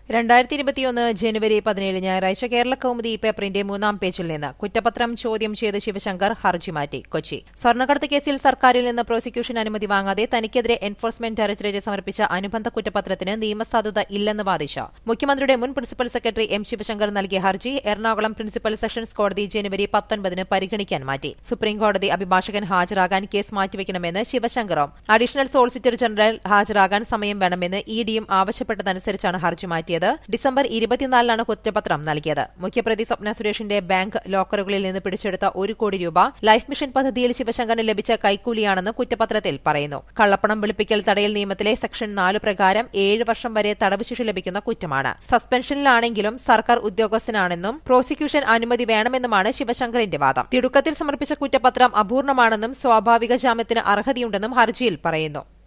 രണ്ടായിരത്തി ഇരുപത്തിയൊന്ന് ജനുവരി പതിനേഴ് ഞായറാഴ്ച കേരള കൗമുദി പേപ്പറിന്റെ മൂന്നാം പേജിൽ നിന്ന് കുറ്റപത്രം ചോദ്യം ചെയ്ത് ശിവശങ്കർ ഹർജി മാറ്റി കൊച്ചി സ്വർണ്ണക്കടത്ത് കേസിൽ സർക്കാരിൽ നിന്ന് പ്രോസിക്യൂഷൻ അനുമതി വാങ്ങാതെ തനിക്കെതിരെ എൻഫോഴ്സ്മെന്റ് ഡയറക്ടറേറ്റ് സമർപ്പിച്ച അനുബന്ധ കുറ്റപത്രത്തിന് നിയമസാധുത ഇല്ലെന്ന് വാദിച്ച മുഖ്യമന്ത്രിയുടെ മുൻ പ്രിൻസിപ്പൽ സെക്രട്ടറി എം ശിവശങ്കർ നൽകിയ ഹർജി എറണാകുളം പ്രിൻസിപ്പൽ സെഷൻസ് കോടതി ജനുവരി പത്തൊൻപതിന് പരിഗണിക്കാൻ മാറ്റി സുപ്രീംകോടതി അഭിഭാഷകൻ ഹാജരാകാൻ കേസ് മാറ്റിവെക്കണമെന്ന് ശിവശങ്കറും അഡീഷണൽ സോളിസിറ്റർ ജനറൽ ഹാജരാകാൻ സമയം വേണമെന്ന് ഇ ഡിയും ആവശ്യപ്പെട്ടതനുസരിച്ചാണ് ഹർജി മാറ്റിയത് ഡിസംബർ ഇരുപത്തിനാലിനാണ് കുറ്റപത്രം നൽകിയത് മുഖ്യപ്രതി സ്വപ്ന സുരേഷിന്റെ ബാങ്ക് ലോക്കറുകളിൽ നിന്ന് പിടിച്ചെടുത്ത ഒരു കോടി രൂപ ലൈഫ് മിഷൻ പദ്ധതിയിൽ ശിവശങ്കറിന് ലഭിച്ച കൈക്കൂലിയാണെന്ന് കുറ്റപത്രത്തിൽ പറയുന്നു കള്ളപ്പണം വെളുപ്പിക്കൽ തടയൽ നിയമത്തിലെ സെക്ഷൻ നാല് പ്രകാരം ഏഴ് വർഷം വരെ തടവ് ശിക്ഷ ലഭിക്കുന്ന കുറ്റമാണ് സസ്പെൻഷനിലാണെങ്കിലും സർക്കാർ ഉദ്യോഗസ്ഥനാണെന്നും പ്രോസിക്യൂഷൻ അനുമതി വേണമെന്നുമാണ് ശിവശങ്കറിന്റെ വാദം തിടുക്കത്തിൽ സമർപ്പിച്ച കുറ്റപത്രം അപൂർണമാണെന്നും സ്വാഭാവിക ജാമ്യത്തിന് അർഹതയുണ്ടെന്നും ഹർജിയിൽ പറയുന്നു